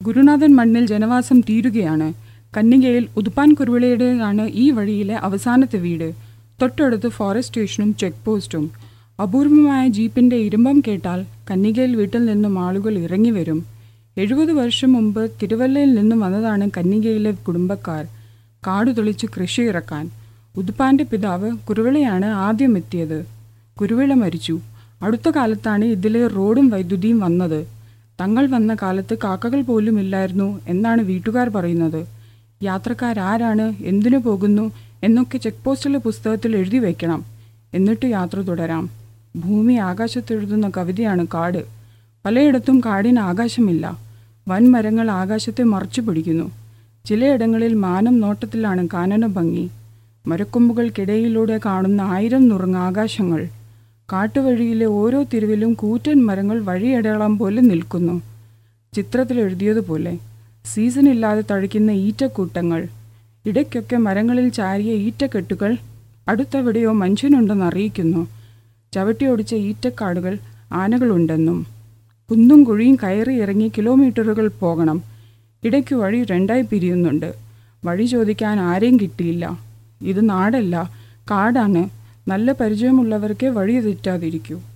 ഗുരുനാഥൻ മണ്ണിൽ ജനവാസം തീരുകയാണ് കന്നികയിൽ ഉതുപ്പാൻ കുരുവിളയുടേതാണ് ഈ വഴിയിലെ അവസാനത്തെ വീട് തൊട്ടടുത്ത് ഫോറസ്റ്റ് സ്റ്റേഷനും ചെക്ക് പോസ്റ്റും അപൂർവമായ ജീപ്പിന്റെ ഇരമ്പം കേട്ടാൽ കന്നികയിൽ വീട്ടിൽ നിന്നും ആളുകൾ ഇറങ്ങി വരും എഴുപത് വർഷം മുമ്പ് തിരുവല്ലയിൽ നിന്നും വന്നതാണ് കന്നികയിലെ കുടുംബക്കാർ കാടു തെളിച്ച് കൃഷി ഇറക്കാൻ ഉതുപ്പാന്റെ പിതാവ് കുരുവിളയാണ് ആദ്യം എത്തിയത് കുരുവിള മരിച്ചു അടുത്ത കാലത്താണ് ഇതിലെ റോഡും വൈദ്യുതിയും വന്നത് തങ്ങൾ വന്ന കാലത്ത് കാക്കകൾ പോലും ഇല്ലായിരുന്നു എന്നാണ് വീട്ടുകാർ പറയുന്നത് യാത്രക്കാരാരാണ് എന്തിനു പോകുന്നു എന്നൊക്കെ ചെക്ക് പോസ്റ്റിലെ പുസ്തകത്തിൽ എഴുതി വയ്ക്കണം എന്നിട്ട് യാത്ര തുടരാം ഭൂമി ആകാശത്തെഴുതുന്ന കവിതയാണ് കാട് പലയിടത്തും കാടിന് ആകാശമില്ല വൻമരങ്ങൾ ആകാശത്തെ മറച്ചു പിടിക്കുന്നു ചിലയിടങ്ങളിൽ മാനം നോട്ടത്തിലാണ് കാനന ഭംഗി മരക്കൊമ്പുകൾക്കിടയിലൂടെ കാണുന്ന ആയിരം നുറുങ്ങ ആകാശങ്ങൾ കാട്ടുവഴിയിലെ ഓരോ തിരുവിലും കൂറ്റൻ മരങ്ങൾ വഴിയടയാളം പോലെ നിൽക്കുന്നു ചിത്രത്തിൽ എഴുതിയതുപോലെ സീസണില്ലാതെ തഴിക്കുന്ന ഈറ്റക്കൂട്ടങ്ങൾ ഇടയ്ക്കൊക്കെ മരങ്ങളിൽ ചാരിയ ഈറ്റക്കെട്ടുകൾ അടുത്തെവിടെയോ മനുഷ്യനുണ്ടെന്ന് അറിയിക്കുന്നു ചവിട്ടിയൊടിച്ച ഈറ്റക്കാടുകൾ ആനകളുണ്ടെന്നും കുന്നും കുഴിയും കയറി ഇറങ്ങി കിലോമീറ്ററുകൾ പോകണം ഇടയ്ക്ക് വഴി രണ്ടായി പിരിയുന്നുണ്ട് വഴി ചോദിക്കാൻ ആരെയും കിട്ടിയില്ല ഇത് നാടല്ല കാടാണ് നല്ല പരിചയമുള്ളവർക്കേ വഴി തെറ്റാതിരിക്കൂ